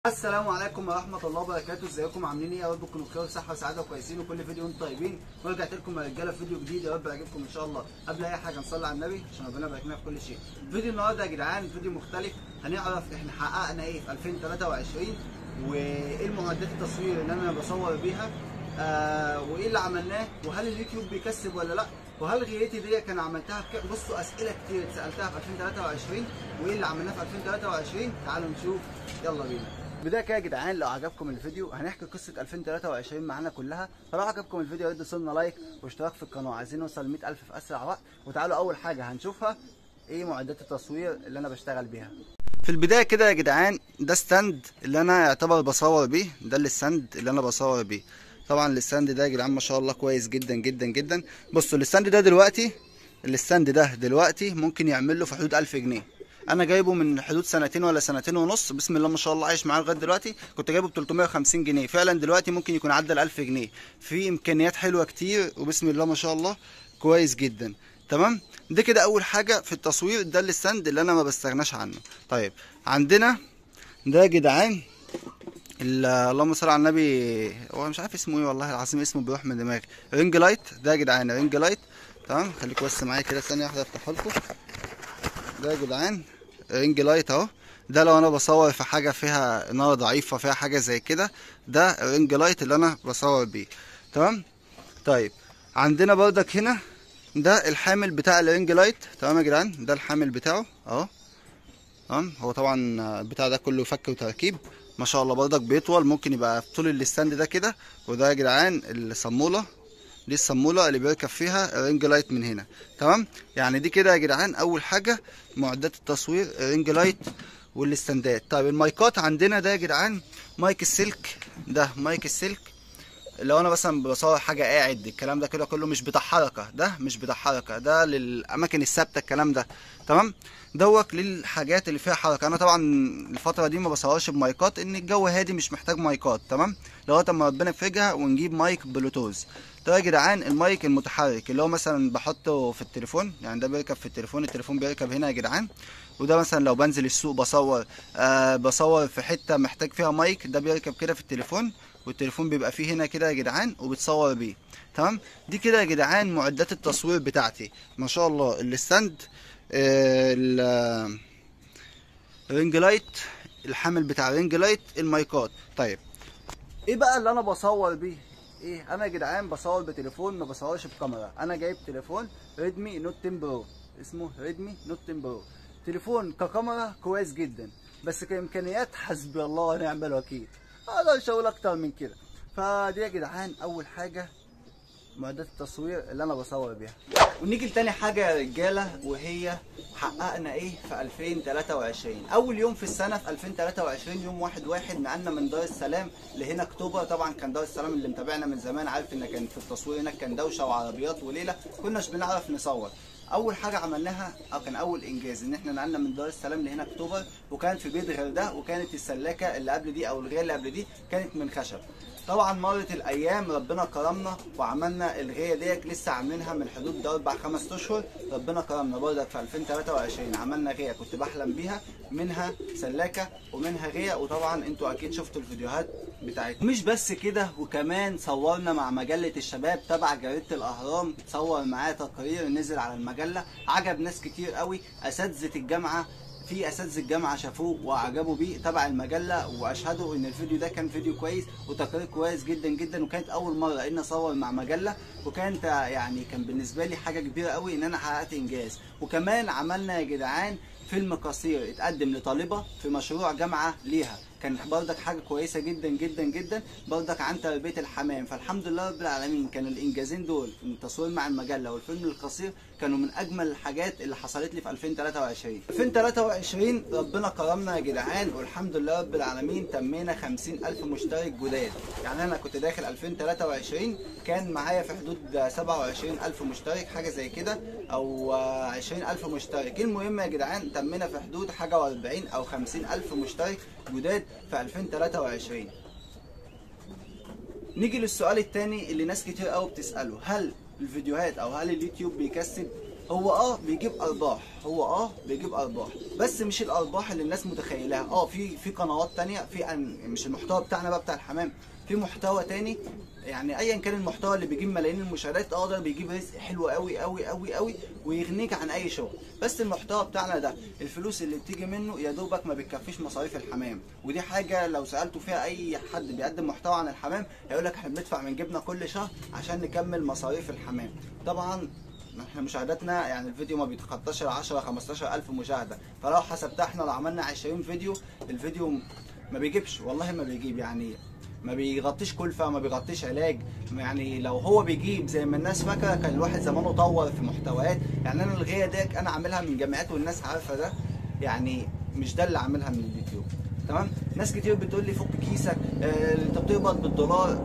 السلام عليكم ورحمة الله وبركاته ازيكم عاملين ايه يا رب تكونوا بخير وصحة وسعادة وكويسين وكل فيديو وانتم طيبين ورجعت لكم يا رجالة في فيديو جديد يا رب يعجبكم ان شاء الله قبل اي حاجة نصلي على النبي عشان ربنا يبارك لنا في كل شيء فيديو النهارده يا جدعان فيديو مختلف هنعرف احنا حققنا ايه في 2023 وايه المعدات التصوير اللي انا بصور بيها آه وايه اللي عملناه وهل اليوتيوب بيكسب ولا لا وهل غيتي دي كان عملتها بك... بصوا اسئله كتير اتسالتها في 2023 وايه اللي عملناه في 2023 تعالوا نشوف يلا بينا بدايه كده يا جدعان لو عجبكم الفيديو هنحكي قصه 2023 معانا كلها فلو عجبكم الفيديو يا ريت تدوسوا لايك واشتراك في القناه عايزين نوصل 100000 في اسرع وقت وتعالوا اول حاجه هنشوفها ايه معدات التصوير اللي انا بشتغل بيها في البدايه كده يا جدعان ده ستاند اللي انا يعتبر بصور بيه ده الستاند اللي انا بصور بيه طبعا الستاند ده يا جدعان ما شاء الله كويس جدا جدا جدا بصوا الستاند ده دلوقتي الستاند ده دلوقتي ممكن يعمل له في حدود 1000 جنيه انا جايبه من حدود سنتين ولا سنتين ونص بسم الله ما شاء الله عايش معاه لغايه دلوقتي كنت جايبه ب 350 جنيه فعلا دلوقتي ممكن يكون عدى ال 1000 جنيه في امكانيات حلوه كتير وبسم الله ما شاء الله كويس جدا تمام ده كده اول حاجه في التصوير ده الستاند اللي انا ما بستغناش عنه طيب عندنا ده يا جدعان اللهم صل على النبي هو مش عارف اسمه ايه والله العظيم اسمه بيروح من دماغي رينج لايت ده يا جدعان رينج لايت تمام خليكوا بس معايا كده ثانيه واحده افتحه لكم ده يا جدعان رينج لايت اهو ده لو انا بصور في حاجه فيها نار ضعيفه فيها حاجه زي كده ده رينج لايت اللي انا بصور بيه تمام طيب عندنا بردك هنا ده الحامل بتاع الرينج لايت تمام يا جدعان ده الحامل بتاعه اهو تمام هو طبعا البتاع ده كله فك وتركيب ما شاء الله برضك بيطول ممكن يبقى في طول الستاند ده كده وده يا جدعان الصموله دي الصموله اللي بيركب فيها الرينج لايت من هنا تمام يعني دي كده يا جدعان اول حاجه معدات التصوير الرينج لايت والاستندات طيب المايكات عندنا ده يا جدعان مايك السلك ده مايك السلك لو انا مثلا بصور حاجه قاعد الكلام ده كده كله مش بتاع حركه ده مش بتاع حركه ده للاماكن الثابته الكلام ده تمام دوت للحاجات اللي فيها حركه انا طبعا الفتره دي ما بصورش بمايكات ان الجو هادي مش محتاج مايكات تمام لغايه اما ربنا يفرجها ونجيب مايك بلوتوز ده يا جدعان المايك المتحرك اللي هو مثلا بحطه في التليفون يعني ده بيركب في التليفون التليفون بيركب هنا يا جدعان وده مثلا لو بنزل السوق بصور آه بصور في حته محتاج فيها مايك ده بيركب كده في التليفون والتليفون بيبقى فيه هنا كده يا جدعان وبتصور بيه تمام دي كده يا جدعان معدات التصوير بتاعتي ما شاء الله الستاند آه الرينج لايت الحامل بتاع الرينج لايت المايكات طيب ايه بقى اللي انا بصور بيه ايه انا يا جدعان بصور بتليفون ما بصورش بكاميرا انا جايب تليفون ريدمي نوت 10 برو اسمه ريدمي نوت 10 برو تليفون ككاميرا كويس جدا بس كامكانيات حسبي الله ونعم الوكيل اقدرش اقول اكتر من كده فدي يا جدعان اول حاجه معدات التصوير اللي انا بصور بيها ونيجي لتاني حاجه يا رجاله وهي حققنا ايه في 2023 اول يوم في السنه في 2023 يوم واحد واحد نقلنا من دار السلام لهنا اكتوبر طبعا كان دار السلام اللي متابعنا من زمان عارف ان كان في التصوير هناك كان دوشه وعربيات وليله كناش بنعرف نصور اول حاجه عملناها او كان اول انجاز ان احنا نقلنا من دار السلام لهنا اكتوبر وكان في بيت غير ده وكانت السلاكه اللي قبل دي او الغيه اللي قبل دي كانت من خشب طبعا مرت الايام ربنا كرمنا وعملنا الغيه ديت لسه عاملينها من حدود ده اربع خمس اشهر ربنا كرمنا برضك في 2023 عملنا غيه كنت بحلم بيها منها سلاكه ومنها غيه وطبعا انتوا اكيد شفتوا الفيديوهات بتاعتها مش بس كده وكمان صورنا مع مجله الشباب تبع جريده الاهرام صور معايا تقرير نزل على المجله عجب ناس كتير قوي اساتذه الجامعه في اساتذه الجامعه شافوه واعجبوا بيه تبع المجله واشهدوا ان الفيديو ده كان فيديو كويس وتقرير كويس جدا جدا وكانت اول مره ان اصور مع مجله وكانت يعني كان بالنسبه لي حاجه كبيره قوي ان انا حققت انجاز وكمان عملنا يا جدعان فيلم قصير اتقدم لطالبه في مشروع جامعه ليها كان بردك حاجه كويسه جدا جدا جدا بردك عن تربيه الحمام فالحمد لله رب العالمين كان الانجازين دول التصوير مع المجله والفيلم القصير كانوا من اجمل الحاجات اللي حصلت لي في 2023 2023 ربنا كرمنا يا جدعان والحمد لله رب العالمين تمينا 50000 مشترك جداد يعني انا كنت داخل 2023 كان معايا في حدود 27000 مشترك حاجه زي كده او 20000 مشترك المهم يا جدعان تمينا في حدود حاجه و40 او 50000 مشترك جداد في 2023 نيجي للسؤال الثاني اللي ناس كتير قوي بتساله هل الفيديوهات او هل اليوتيوب بيكسب هو اه بيجيب ارباح هو اه بيجيب ارباح بس مش الارباح اللي الناس متخيلها اه في في قنوات تانية في أن- مش المحتوى بتاعنا بقى بتاع الحمام في محتوى تاني يعني ايا كان المحتوى اللي بيجيب ملايين المشاهدات اه ده بيجيب رزق حلو قوي قوي قوي قوي ويغنيك عن اي شغل بس المحتوى بتاعنا ده الفلوس اللي بتيجي منه يا دوبك ما بتكفيش مصاريف الحمام ودي حاجه لو سالتوا فيها اي حد بيقدم محتوى عن الحمام هيقول لك احنا بندفع من جيبنا كل شهر عشان نكمل مصاريف الحمام طبعا احنا مشاهداتنا يعني الفيديو ما بيتخطاش ال 10 15 الف مشاهده فلو حسبتها احنا لو عملنا 20 فيديو الفيديو ما بيجيبش والله ما بيجيب يعني ما بيغطيش كلفه ما بيغطيش علاج يعني لو هو بيجيب زي ما الناس فاكره كان الواحد زمانه طور في محتويات يعني انا الغيه ديك انا عاملها من جامعات والناس عارفه ده يعني مش ده اللي عاملها من اليوتيوب تمام ناس كتير بتقول لي فك كيسك آه، انت بتقبض بالدولار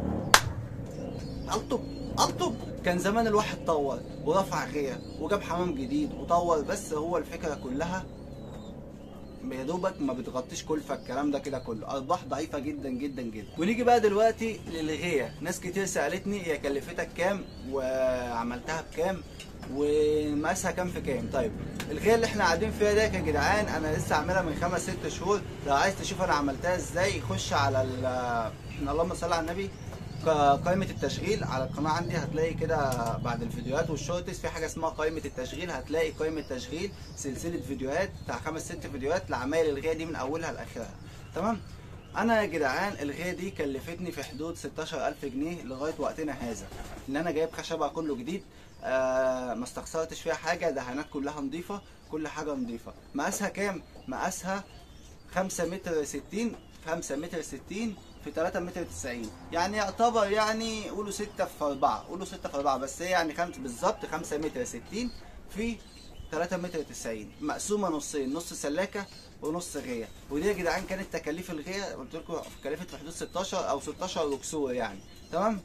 الطب الطب كان زمان الواحد طور ورفع غيه وجاب حمام جديد وطور بس هو الفكره كلها يا دوبك ما بتغطيش كلفه الكلام ده كده كله ارباح ضعيفه جدا جدا جدا ونيجي بقى دلوقتي للغيه ناس كتير سالتني هي كلفتك كام وعملتها بكام ومقاسها كام في كام طيب الغيه اللي احنا قاعدين فيها ده يا جدعان انا لسه عاملها من خمس ست شهور لو عايز تشوف انا عملتها ازاي خش على ال اللهم صل على النبي ق- قائمة التشغيل على القناة عندي هتلاقي كده بعد الفيديوهات والشورتس في حاجة اسمها قائمة التشغيل هتلاقي قائمة تشغيل سلسلة فيديوهات بتاع خمس ست فيديوهات لعمايل الغاية دي من أولها لآخرها تمام أنا يا جدعان الغاية دي كلفتني في حدود 16000 جنيه لغاية وقتنا هذا إن أنا جايب خشبها كله جديد آه ما استخسرتش فيها حاجة دهانات كلها نظيفة كل حاجة نظيفة مقاسها كام؟ مقاسها 5 متر 60 5 متر 60 في 3 متر 90 يعني يعتبر يعني قولوا 6 في 4 قولوا 6 في 4 بس هي يعني خمس بالظبط 5 متر 60 في 3 متر 90 مقسومه نصين نص سلاكه ونص غيه ودي يا جدعان كانت تكاليف الغيه قلت لكم كلفت في حدود 16 او 16 ركسور يعني تمام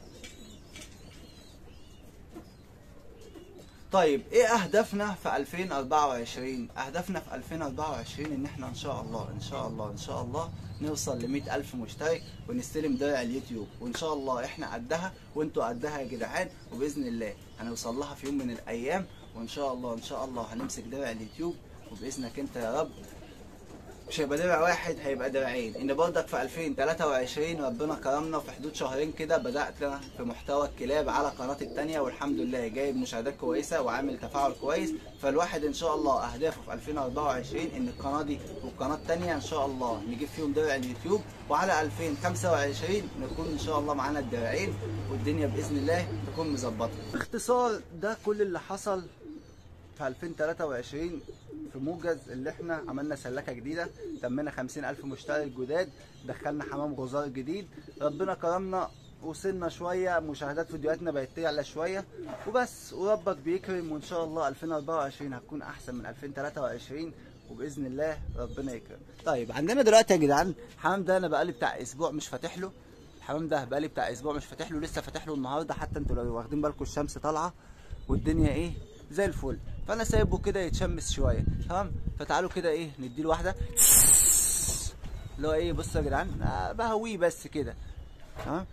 طيب ايه اهدافنا في 2024 اهدافنا في 2024 ان احنا ان شاء الله ان شاء الله ان شاء الله نوصل ل 100 الف مشترك ونستلم درع اليوتيوب وان شاء الله احنا قدها وانتوا قدها يا جدعان وباذن الله هنوصل لها في يوم من الايام وان شاء الله ان شاء الله هنمسك درع اليوتيوب وباذنك انت يا رب مش هيبقى درع واحد هيبقى درعين ان برضك في 2023 ربنا كرمنا في حدود شهرين كده بدات أنا في محتوى الكلاب على قناه التانية والحمد لله جايب مشاهدات كويسه وعامل تفاعل كويس فالواحد ان شاء الله اهدافه في 2024 ان القناه دي والقناه التانية ان شاء الله نجيب فيهم درع اليوتيوب وعلى 2025 نكون ان شاء الله معانا الدرعين والدنيا باذن الله تكون مظبطه باختصار ده كل اللي حصل في 2023 في موجز اللي احنا عملنا سلاكه جديده تمنا 50 الف مشترك جداد دخلنا حمام غزار جديد ربنا كرمنا وصلنا شويه مشاهدات فيديوهاتنا بقت تعلى شويه وبس وربك بيكرم وان شاء الله 2024 هتكون احسن من 2023 وباذن الله ربنا يكرم طيب عندنا دلوقتي يا جدعان الحمام ده انا بقالي بتاع اسبوع مش فاتح له الحمام ده بقالي بتاع اسبوع مش فاتح له لسه فاتح له النهارده حتى انتوا لو واخدين بالكم الشمس طالعه والدنيا ايه زي الفل فانا سايبه كده يتشمس شويه تمام فتعالوا كده ايه نديله واحده اللي هو ايه بصوا يا جدعان آه بهويه بس كده تمام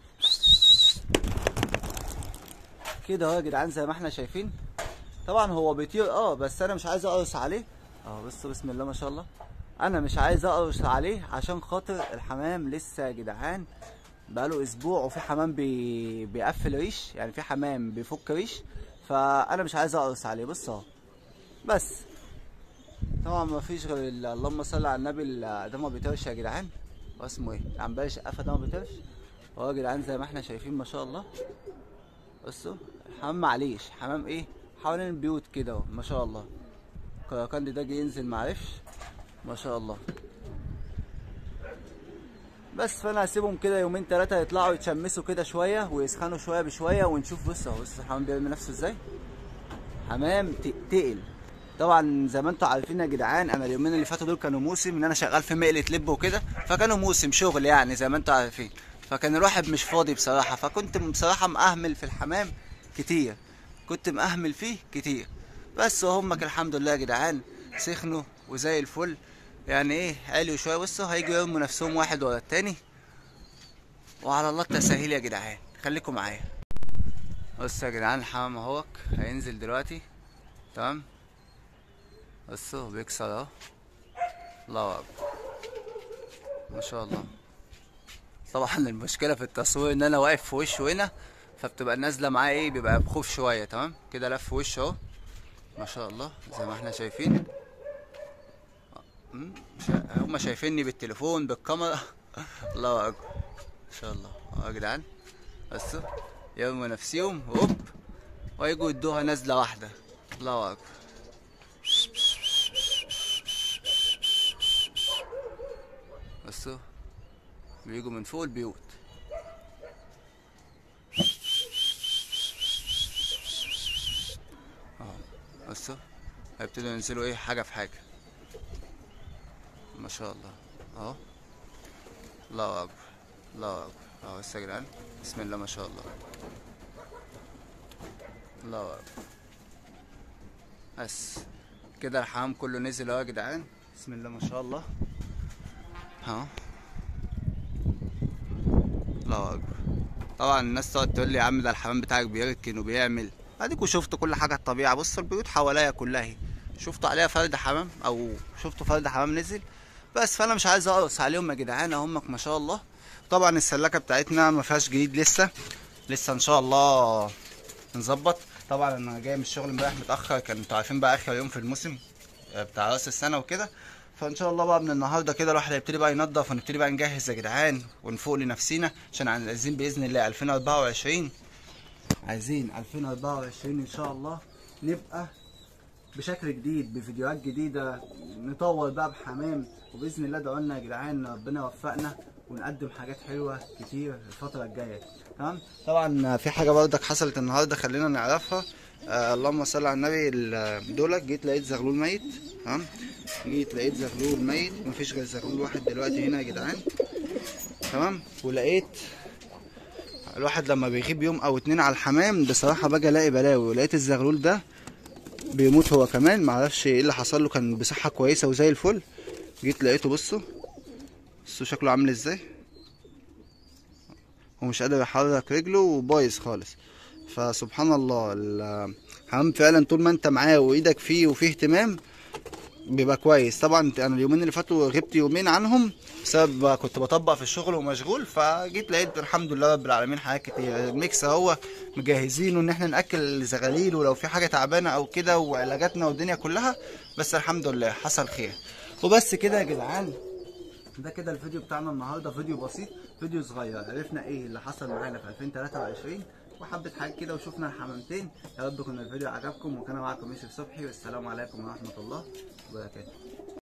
كده اهو يا جدعان زي ما احنا شايفين طبعا هو بيطير اه بس انا مش عايز اقرص عليه اه بصوا بسم الله ما شاء الله انا مش عايز اقرص عليه عشان خاطر الحمام لسه يا جدعان بقاله اسبوع وفي حمام بي... بيقفل ريش يعني في حمام بيفك ريش فانا مش عايز اقرص عليه بص اهو بس طبعا ما فيش غير ال- اللهم صل على النبي ال- ده ما بيطيرش يا جدعان هو اسمه ايه عم باش قفا ده ما بيطيرش اهو يا جدعان زي ما احنا شايفين ما شاء الله بصوا الحمام معليش حمام ايه حوالين البيوت كده اهو ما شاء الله كراكندي ده جه ينزل معرفش ما شاء الله بس فانا هسيبهم كده يومين ثلاثه يطلعوا يتشمسوا كده شويه ويسخنوا شويه بشويه ونشوف بص اهو بص الحمام بيرمي نفسه ازاي حمام ت- تقل طبعا زي ما انتم عارفين يا جدعان انا اليومين اللي فاتوا دول كانوا موسم ان انا شغال في مقله لب وكده فكانوا موسم شغل يعني زي ما انتم عارفين فكان الواحد مش فاضي بصراحه فكنت بصراحه مأهمل في الحمام كتير كنت مأهمل فيه كتير بس وهم الحمد لله يا جدعان سخنوا وزي الفل يعني ايه عليوا شويه بصوا هيجوا يرموا نفسهم واحد ورا التاني وعلى الله التسهيل يا جدعان خليكم معايا بص يا جدعان الحمام اهوك هينزل دلوقتي تمام بصوا بيكسر اهو الله اكبر ما شاء الله طبعا المشكله في التصوير ان انا واقف في وشه هنا فبتبقى نازله معاه ايه بيبقى بخوف شويه تمام كده لف وشه اهو ما شاء الله زي ما احنا شايفين مم، شا- هما شايفيني بالتليفون بالكاميرا الله اكبر ما شاء الله اهو يا جدعان بصوا يوم نفسيهم هوب ويجوا يدوها نازله واحده الله اكبر بصوا بيجوا من فوق البيوت اهو بصوا هيبتدوا ينزلوا ايه حاجة في حاجة ما شاء الله اهو الله اكبر الله اكبر اهو بس يا جدعان بسم الله ما شاء الله الله اكبر بس كده الحمام كله نزل اهو يا جدعان بسم الله ما شاء الله اهو الله اكبر طبعا الناس تقعد تقول لي يا عم ده الحمام بتاعك بيركن وبيعمل اديكوا شفتوا كل حاجه الطبيعه بصوا البيوت حواليا كلها اهي شفتوا عليها فرد حمام او شفتوا فرد حمام نزل بس فانا مش عايز اقرص عليهم يا جدعان اهمك ما شاء الله طبعا السلاكه بتاعتنا ما فيهاش جديد لسه لسه ان شاء الله نظبط طبعا انا جاي من الشغل امبارح متاخر كان انتوا عارفين بقى اخر يوم في الموسم آه، بتاع راس السنه وكده فان شاء الله بقى من النهارده كده الواحد هيبتدي بقى ينظف ونبتدي بقى نجهز يا جدعان ونفوق لنفسينا عشان عايزين باذن الله 2024 عايزين 2024 ان شاء الله نبقى بشكل جديد بفيديوهات جديده نطور بقى بحمام وباذن الله ادعوا لنا يا جدعان ربنا يوفقنا ونقدم حاجات حلوه كتير الفتره الجايه تمام طبعا في حاجه برضك حصلت النهارده خلينا نعرفها آه اللهم صل على النبي ال- دولت جيت لقيت زغلول ميت تمام جيت لقيت زغلول ميت مفيش غير زغلول واحد دلوقتي هنا يا جدعان تمام ولقيت الواحد لما بيغيب يوم او اتنين على الحمام بصراحه باجي الاقي بلاوي ولقيت الزغلول ده بيموت هو كمان معرفش ايه اللي حصل له كان بصحه كويسه وزي الفل جيت لقيته بصوا بصوا شكله عامل ازاي ومش قادر يحرك رجله وبايظ خالص فسبحان الله الحمام فعلا طول ما انت معاه وايدك فيه وفيه اهتمام بيبقى كويس طبعا انا اليومين اللي فاتوا غبت يومين عنهم بسبب كنت بطبق في الشغل ومشغول فجيت لقيت الحمد لله رب العالمين حاجات كتير الميكس اهو مجهزينه ان احنا ناكل الزغاليل ولو في حاجه تعبانه او كده وعلاجاتنا والدنيا كلها بس الحمد لله حصل خير وبس كده يا جدعان ده كده الفيديو بتاعنا النهارده فيديو بسيط فيديو صغير عرفنا ايه اللي حصل معانا في 2023 وحبة حاجات كده وشفنا الحمامتين يا رب يكون الفيديو عجبكم وكان معاكم يوسف صبحي والسلام عليكم ورحمة الله وبركاته